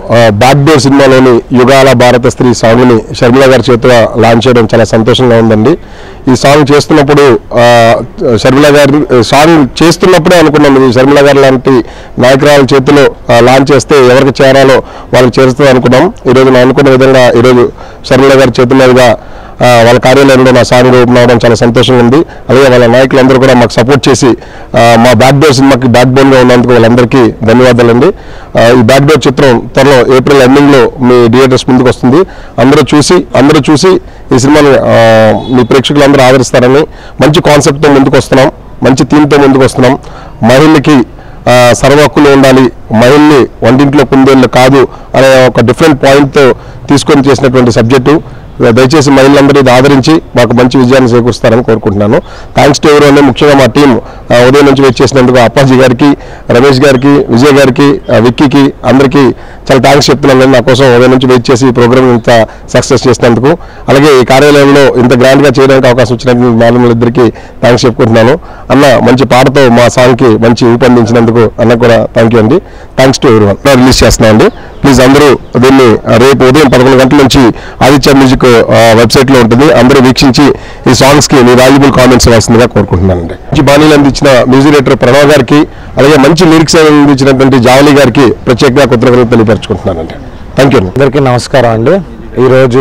Back door సినిమాలోని యుగాల భారత స్త్రీ సాంగ్ని షర్మిల గారి చేతిలో లాంచ్ చేయడం చాలా సంతోషంగా ఉందండి ఈ సాంగ్ చేస్తున్నప్పుడు ఆ, షర్మిల గారి సాంగ్ చేస్తున్నప్పుడే అనుకున్నాం ఇది షర్మిల గారు లాంటి నాయకురాల చేతిలో ఆ, లాంచ్ చేస్తే ఎవరికి చేరాలో వాళ్ళకి చేరుస్తుంది అనుకున్నాం ఈరోజు నేను అనుకున్న విధంగా ఈరోజు షర్మిల గారి చేతుల మీదుగా ఆ, వాళ్ళ కార్యాలయంలో నా సాంగ్ రూపం అవడం చాలా సంతోషంగా ఉంది అలాగే వాళ్ళ నాయకులందరూ కూడా మాకు సపోర్ట్ చేసి ఆ, మా బ్యాక్ డోర్ సినిమాకి బ్యాక్ బోన్గా ఉన్నందుకు వాళ్ళందరికీ ధన్యవాదాలండి ఆ, ఈ బ్యాక్ డోర్ చిత్రం త్వరలో ఏప్రిల్ ఎండింగ్లో మీ థియేటర్స్ ముందుకు వస్తుంది అందరూ చూసి అందరూ చూసి ఈ సినిమాని ఆ, మీ ప్రేక్షకులందరూ ఆదరిస్తారని మంచి కాన్సెప్ట్తో ముందుకు వస్తున్నాం మంచి థీమ్తో ముందుకు వస్తున్నాం మహిళకి ఆ, సర్వ హక్కులు ఉండాలి మహిళని వంటింట్లో కుందేళ్ళు కాదు అనే ఒక డిఫరెంట్ పాయింట్తో తీసుకొని చేసినటువంటి సబ్జెక్టు దయచేసి మహిళలందరూ ఇది ఆదరించి మాకు మంచి విజయాన్ని చేకూరుస్తారని కోరుకుంటున్నాను థ్యాంక్స్ టు ఎవరు ముఖ్యంగా మా టీం ఉదయం నుంచి వెయిట్ చేసినందుకు అప్పాజీ గారికి రమేష్ గారికి విజయ్ గారికి ఆ, విక్కీకి అందరికీ చాలా థ్యాంక్స్ చెప్తున్నాను నేను నా కోసం ఉదయం నుంచి వెయిట్ చేసి ఈ ప్రోగ్రామ్ ఇంత సక్సెస్ చేసినందుకు అలాగే ఈ కార్యాలయంలో ఇంత గ్రాండ్గా చేయడానికి అవకాశం ఇచ్చినందుకు మేడంలిద్దరికీ థ్యాంక్స్ చెప్పుకుంటున్నాను అన్న మంచి పాటతో మా సాంగ్కి మంచి రూపొందించినందుకు అన్న కూడా థ్యాంక్ యూ అండి థ్యాంక్స్ టు ఎవరి రిలీజ్ చేస్తున్నాం అండి ప్లీజ్ అందరూ దీన్ని ఆ, రేపు ఉదయం పదకొండు గంటల నుంచి ఆదిత్య మ్యూజిక్ వెబ్సైట్ లో ఉంటుంది అందరూ వీక్షించి ఈ సాంగ్స్ కి మీ వాల్యుబుల్ కామెంట్స్ ఇవ్వాల్సిందిగా కోరుకుంటున్నానండి మంచి బాణీలు అందించిన మ్యూజిక్ డైరెక్టర్ ప్రణవ్ గారికి అలాగే మంచి లిరిక్స్ అందించినటువంటి జావలి గారికి ప్రత్యేకంగా కృతజ్ఞతలు తెలియపరచుకుంటున్నానండి థ్యాంక్ యూ అందరికీ నమస్కారం అండి ఈరోజు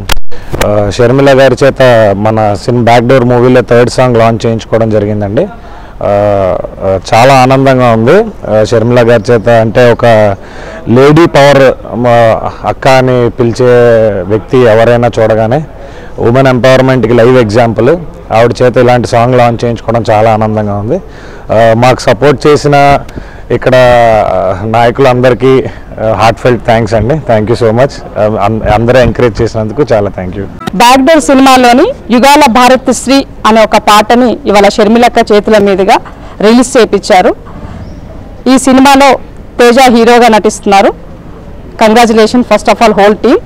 ఆ, షర్మిల గారి చేత మన సినిమా బ్యాక్ డోర్ మూవీలో థర్డ్ సాంగ్ లాంచ్ చేయించుకోవడం జరిగిందండి ఆ, ఆ, చాలా ఆనందంగా ఉంది ఆ, షర్మిల గారి చేత అంటే ఒక లేడీ పవర్ మా అక్క అని పిలిచే వ్యక్తి ఎవరైనా చూడగానే ఉమెన్ ఎంపవర్మెంట్కి లైవ్ ఎగ్జాంపుల్ ఆవిడ చేత ఇలాంటి సాంగ్ లాంచ్ చేయించుకోవడం చాలా ఆనందంగా ఉంది ఆ, మాకు సపోర్ట్ చేసిన ఇక్కడ ఆ, నాయకులందరికీ హార్ట్ ఫెల్ట్ థ్యాంక్స్ అండి థ్యాంక్ యూ సో మచ్ అందరూ ఎంకరేజ్ చేసినందుకు చాలా థ్యాంక్ యూ బ్యాక్ డోర్ సినిమాలోని యుగాల భారత్ శ్రీ అనే ఒక పాటని ఇవాళ షర్మిలక్క చేతుల మీదుగా రిలీజ్ చేయించారు ఈ సినిమాలో తేజ హీరోగా నటిస్తున్నారు congratulation first of all whole team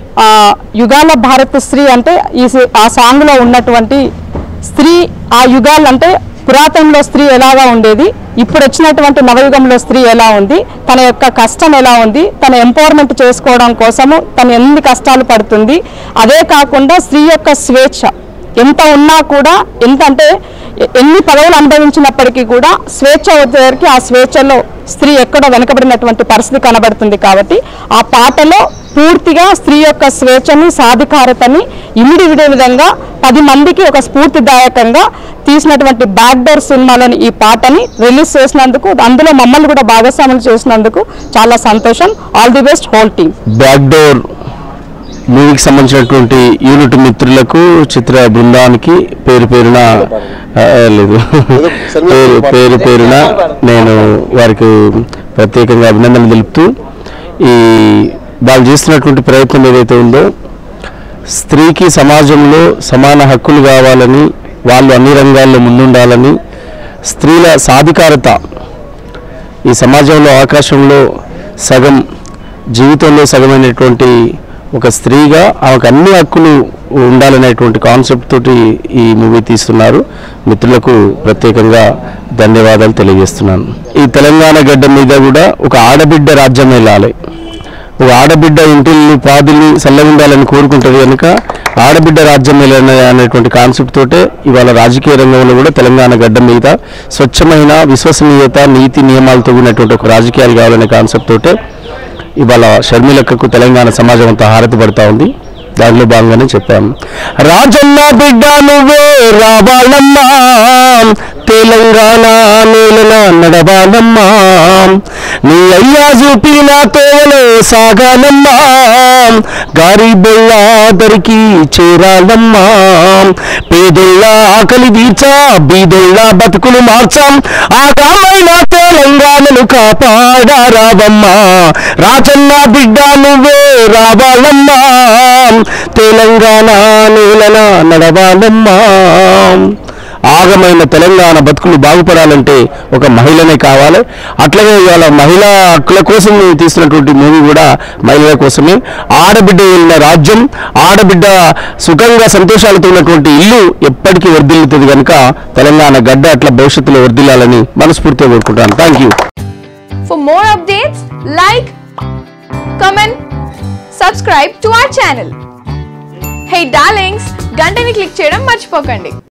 యుగాల భారత్ స్త్రీ అంటే ఈ సి- ఆ సాంగ్లో ఉన్నటువంటి స్త్రీ ఆ యుగాలు అంటే పురాతనంలో స్త్రీ ఎలాగా ఉండేది ఇప్పుడు వచ్చినటువంటి నవయుగంలో స్త్రీ ఎలా ఉంది తన యొక్క కష్టం ఎలా ఉంది తన ఎంపవర్మెంట్ చేసుకోవడం కోసము తను ఎన్ని కష్టాలు పడుతుంది అదే కాకుండా స్త్రీ యొక్క స్వేచ్ఛ ఎంత ఉన్నా కూడా ఎంత అంటే ఎ- ఎన్ని పదవులు అనుభవించినప్పటికీ కూడా స్వేచ్ఛ వచ్చేసరికి ఆ స్వేచ్ఛలో స్త్రీ ఎక్కడో వెనకబడినటువంటి పరిస్థితి కనబడుతుంది కాబట్టి ఆ పాటలో పూర్తిగా స్త్రీ యొక్క స్వేచ్ఛని సాధికారతని ఇమిడి విడే విధంగా పది మందికి ఒక స్ఫూర్తిదాయకంగా తీసినటువంటి బ్యాక్ డోర్ సినిమాలోని ఈ పాటని రిలీజ్ చేసినందుకు అందులో మమ్మల్ని కూడా భాగస్వాములు చేసినందుకు చాలా సంతోషం all the best whole team back door మూవీకి సంబంధించినటువంటి యూనిట్ మిత్రులకు చిత్ర బృందానికి పేరు పేరున ఆ, లేదు పేరు పేరు పేరున నేను వారికి ప్రత్యేకంగా అభినందనలు తెలుపుతూ ఈ వాళ్ళు చేస్తున్నటువంటి ప్రయత్నం ఏదైతే ఉందో స్త్రీకి సమాజంలో సమాన హక్కులు కావాలని వాళ్ళు అన్ని రంగాల్లో ముందుండాలని స్త్రీల సాధికారత ఈ సమాజంలో ఆకాశంలో సగం జీవితంలో సగమైనటువంటి ఒక స్త్రీగా ఆమెకు అన్ని హక్కులు ఉండాలనేటువంటి కాన్సెప్ట్ తోటి ఈ మూవీ తీస్తున్నారు మిత్రులకు ప్రత్యేకంగా ధన్యవాదాలు తెలియజేస్తున్నాను ఈ తెలంగాణ గడ్డ మీద కూడా ఒక ఆడబిడ్డ రాజ్యం వెళ్ళాలి ఒక ఆడబిడ్డ ఇంటిల్ని పాదుల్ని సల్లగుండాలని కోరుకుంటుంది కనుక ఆడబిడ్డ రాజ్యం వెళ్ళాలి అనేటువంటి కాన్సెప్ట్ తోటే ఇవాళ రాజకీయ రంగంలో కూడా తెలంగాణ గడ్డ మీద స్వచ్ఛమైన విశ్వసనీయత నీతి నియమాలతో ఉన్నటువంటి ఒక రాజకీయాలు కావాలనే కాన్సెప్ట్ తోటే ఇవాళ షర్మిలక్కకు తెలంగాణ సమాజం అంతా హారతి పడతా ఉంది దానిలో భాగంగానే చెప్పాము రాజన్న బిడ్డ నువ్వే రావాలమ్మా తెలంగాణ నేలన నడవాలమ్మా నీ అయ్యా చూపిన తోవలే సాగాలమ్మా గారిబొల్లాదరికి చేరాలమ్మా పేదోళ్ళ ఆకలి తీర్చా బీదోళ్ళ బతుకులు మార్చాం ఆగామైన తెలంగాణను కాపాడారావమ్మా రాజన్న బిడ్డ నువ్వే రావాలమ్మా తెలంగాణ నేలన నడవాలమ్మా ఆగమైన తెలంగాణ బతుకులు బాగుపడాలంటే ఒక మహిళనే కావాలి అట్లాగే ఇవాళ మహిళా హక్కుల కోసం తీస్తున్నటువంటి మూవీ కూడా మహిళల కోసమే ఆడబిడ్డ వెళ్ళిన రాజ్యం ఆడబిడ్డ సుఖంగా సంతోషాలతో ఉన్నటువంటి ఇల్లు ఎప్పటికీ వర్ధిల్లుతుంది కనుక తెలంగాణ గడ్డ అట్లా భవిష్యత్తులో వర్ధిల్లాలని మనస్ఫూర్తిగా కోరుకుంటాను thank you For more updates, like, comment subscribe to our channel. Hey darlings, గంటని click చేయడం మర్చిపోకండి